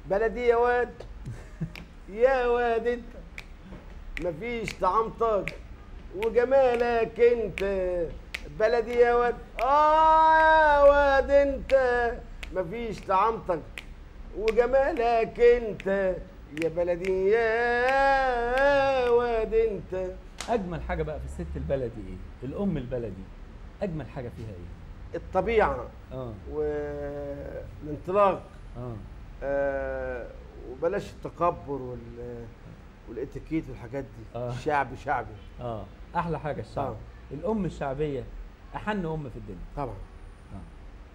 بلدي يا واد يا واد انت مفيش طعمتك وجمالك انت بلدي يا واد اه يا واد انت مفيش طعمتك وجمالك انت يا بلدي يا واد انت اجمل حاجه بقى في الست البلدي ايه الام البلدي اجمل حاجه فيها ايه الطبيعه اه والانطلاق اه آه وبلاش التكبر وال والاتيكيت والحاجات دي آه. الشعبي شعبي اه احلى حاجه الشعب آه. الام الشعبيه احن ام في الدنيا طبعا